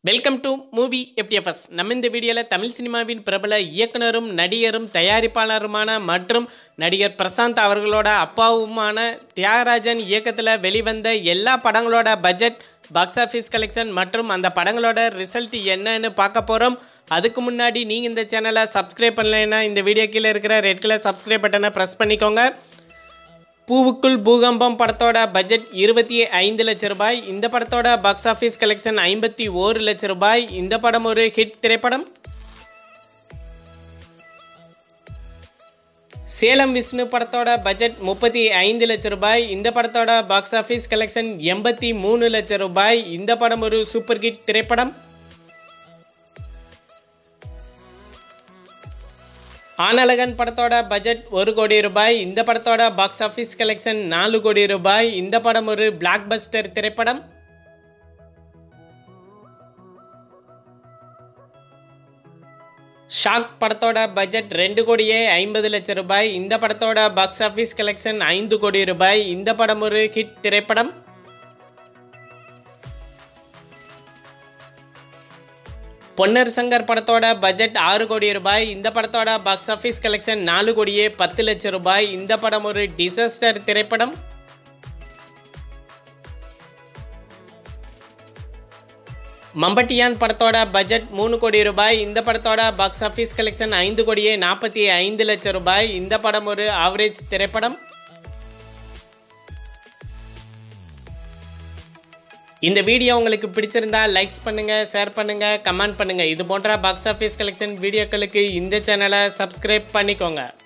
welcome to movie FDFS நம்ம இந்த வீடியோவில் தமிழ் சினிமாவின் பிரபல இயக்குனரும் நடிகரும் தயாரிப்பாளருமான மற்றும் நடிகர் பிரசாந்த் அவர்களோட அப்பாவுமான தியாகராஜன் இயக்கத்தில் வெளிவந்த எல்லா படங்களோட பட்ஜெட் பாக்ஸ் ஆஃபீஸ் கலெக்ஷன் மற்றும் அந்த படங்களோட ரிசல்ட் என்னன்னு பார்க்க போகிறோம் அதுக்கு முன்னாடி நீங்கள் இந்த சேனலை சப்ஸ்கிரைப் பண்ணலைன்னா இந்த வீடியோ கீழே இருக்கிற ரெட் கலர் சப்ஸ்கிரைப் பட்டனை ப்ரெஸ் பண்ணிக்கோங்க பூவுக்குள் பூகம்பம் படத்தோட பட்ஜெட் இருபத்தி ஐந்து லட்ச ரூபாய் இந்த படத்தோட பாக்ஸ் ஆஃபீஸ் கலெக்ஷன் ஐம்பத்தி ஓரு லட்ச ரூபாய் இந்த படம் ஒரு ஹிட் திரைப்படம் சேலம் விஷ்ணு படத்தோட பட்ஜெட் முப்பத்தி ஐந்து லட்ச ரூபாய் இந்த படத்தோட பாக்ஸ் ஆஃபீஸ் கலெக்ஷன் எண்பத்தி மூணு லட்ச ரூபாய் இந்த படம் ஒரு சூப்பர் ஹிட் திரைப்படம் ஆனழகன் படத்தோட பட்ஜெட் ஒரு கோடி ரூபாய் இந்த படத்தோட பாக்ஸ் ஆஃபீஸ் கலெக்ஷன் நாலு கோடி ரூபாய் இந்த படம் ஒரு பிளாக் பஸ்டர் திரைப்படம் ஷாக் படத்தோட பட்ஜெட் ரெண்டு கோடியே ஐம்பது லட்சம் ரூபாய் இந்த படத்தோட பாக்ஸ் ஆஃபீஸ் கலெக்ஷன் ஐந்து கோடி ரூபாய் இந்த படம் ஒரு ஹிட் திரைப்படம் பொன்னர் சங்கர் படத்தோட பட்ஜெட் ஆறு கோடி ரூபாய் இந்த படத்தோட பாக்ஸ் ஆஃபீஸ் கலெக்ஷன் நாலு கோடியே பத்து லட்சம் ரூபாய் இந்த படம் ஒரு டிசாஸ்டர் திரைப்படம் மம்பட்டியான் படத்தோட பட்ஜெட் மூணு கோடி ரூபாய் இந்த படத்தோட பாக்ஸ் ஆஃபீஸ் கலெக்ஷன் ஐந்து கோடியே நாற்பத்தி ஐந்து லட்சம் ரூபாய் இந்த படம் ஒரு ஆவரேஜ் திரைப்படம் இந்த வீடியோ உங்களுக்கு பிடிச்சிருந்தா லைக்ஸ் பண்ணுங்க ஷேர் பண்ணுங்க கமெண்ட் பண்ணுங்க இது போன்ற பாக்ஸ் ஆஃபீஸ் கலெக்ஷன் வீடியோக்களுக்கு இந்த சேனலை சப்ஸ்கிரைப் பண்ணிக்கோங்க